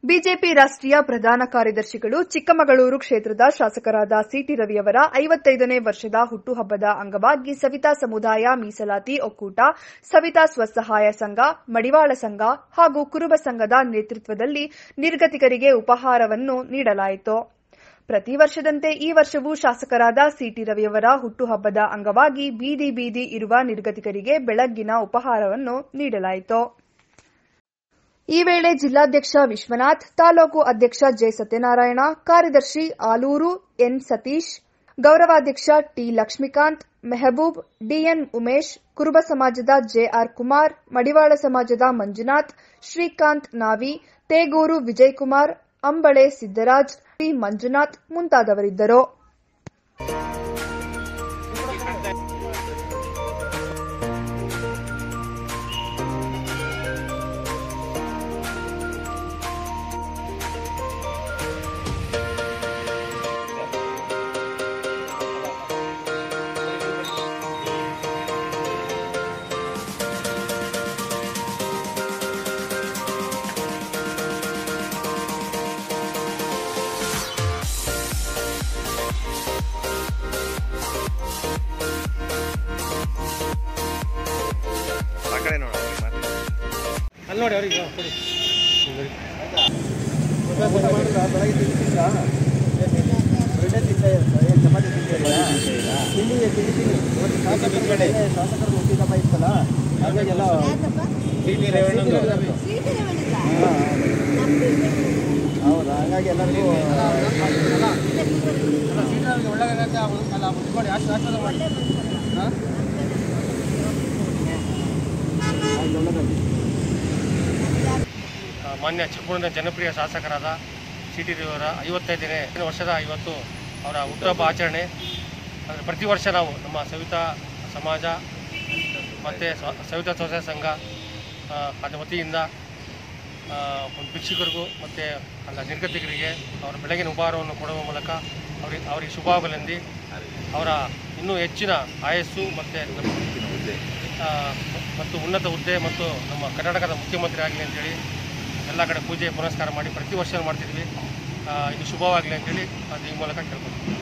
BJP ರಾಷ್ಟ್ರೀಯ ಪ್ರಧಾನ ಕಾರ್ಯದರ್ಶಿಗಳು ಚಿಕ್ಕಮಗಳೂರು ಕ್ಷೇತ್ರದ ಶಾಸಕರಾದ ಸಿಟಿ ರವಿಯವರ ಐವತ್ತೈದನೇ ವರ್ಷದ ಹುಟ್ಟುಹಬ್ಬದ ಅಂಗವಾಗಿ ಸವಿತಾ ಸಮುದಾಯ ಮೀಸಲಾತಿ ಒಕ್ಕೂಟ ಸವಿತಾ ಸ್ವಸಹಾಯ ಸಂಘ ಮಡಿವಾಳ ಸಂಘ ಹಾಗೂ ಕುರುಬ ಸಂಘದ ನೇತೃತ್ವದಲ್ಲಿ ನಿರ್ಗತಿಕರಿಗೆ ಉಪಹಾರವನ್ನು ನೀಡಲಾಯಿತು ಪ್ರತಿ ವರ್ಷದಂತೆ ಈ ವರ್ಷವೂ ಶಾಸಕರಾದ ಸಿಟಿ ರವಿಯವರ ಹುಟ್ಟುಹಬ್ಬದ ಅಂಗವಾಗಿ ಬೀದಿ ಬೀದಿ ಇರುವ ನಿರ್ಗತಿಕರಿಗೆ ಬೆಳಗ್ಗಿನ ಉಪಹಾರವನ್ನು ನೀಡಲಾಯಿತು ಈ ವೇಳೆ ಜಿಲ್ಲಾಧ್ಯಕ್ಷ ವಿಶ್ವನಾಥ್ ತಾಲೂಕು ಅಧ್ಯಕ್ಷ ಜೆ ಸತ್ಯನಾರಾಯಣ ಕಾರ್ಯದರ್ಶಿ ಆಲೂರು ಎನ್ ಸತೀಶ್ ಗೌರವಾಧ್ಯಕ್ಷ ಟಿ ಲಕ್ಷ್ಮೀಕಾಂತ್ ಮೆಹಬೂಬ್ ಡಿಎನ್ ಉಮೇಶ್ ಕುರುಬ ಸಮಾಜದ ಜೆಆರ್ ಕುಮಾರ್ ಮಡಿವಾಳ ಸಮಾಜದ ಮಂಜುನಾಥ್ ಶ್ರೀಕಾಂತ್ ನಾವಿ ತೇಗೂರು ವಿಜಯಕುಮಾರ್ ಅಂಬಳೆ ಸಿದ್ದರಾಜ್ ಟಿ ಮಂಜುನಾಥ್ ಮುಂತಾದವರಿದ್ದರು ಆ ಕಡೆ ನೋಡ ಅಲ್ಲಿ ನೋಡಿ ಅವ್ರಿಗೆ ಕೊಡಿ ಹೌದಾ ಹಂಗಾಗಿ ಎಲ್ಲರಿಗೂ ಆ, ಮಾನ್ಯ ಚಿಕ್ಕಮಗಳೂರಿನ ಜನಪ್ರಿಯ ಶಾಸಕರಾದ ಸಿ ಟಿ ರವಿಯವರ ಐವತ್ತೈದನೇ ವರ್ಷದ ಇವತ್ತು ಅವರ ಹುಟ್ಟುಹಬ್ಬ ಆಚರಣೆ ಅಂದರೆ ಪ್ರತಿ ವರ್ಷ ನಾವು ನಮ್ಮ ಸವಿತಾ ಸಮಾಜ ಮತ್ತು ಸವಿತಾ ಸ್ವಸಹಾಯ ಸಂಘ ಆ, ಅದರ ವತಿಯಿಂದ ಆ, ಒಂದು ಭಿಕ್ಷುಕರಿಗೂ ಮತ್ತು ಅಲ್ಲ ನಿರ್ಗತಿಕರಿಗೆ ಅವರ ಬೆಳಗಿನ ಉಪಹಾರವನ್ನು ಕೊಡುವ ಮೂಲಕ ಅವರಿಗೆ ಅವರಿಗೆ ಶುಭಾಬಲಂದಿ ಅವರ ಇನ್ನೂ ಹೆಚ್ಚಿನ ಆಯಸ್ಸು ಮತ್ತು ನಮ್ಮ ಆ, ಮತ್ತು ಉನ್ನತ ಹುದ್ದೆ ಮತ್ತು ನಮ್ಮ ಕರ್ನಾಟಕದ ಮುಖ್ಯಮಂತ್ರಿ ಆಗಲಿ ಅಂತೇಳಿ ಎಲ್ಲ ಕಡೆ ಪೂಜೆ ಪುನಸ್ಕಾರ ಮಾಡಿ ಪ್ರತಿ ವರ್ಷ ಮಾಡ್ತಿದ್ವಿ ಆ, ಇದು ಶುಭವಾಗಲಿ ಅಂತೇಳಿ ಅದು ಈ ಮೂಲಕ ಕೇಳ್ಕೊಳ್ತೀವಿ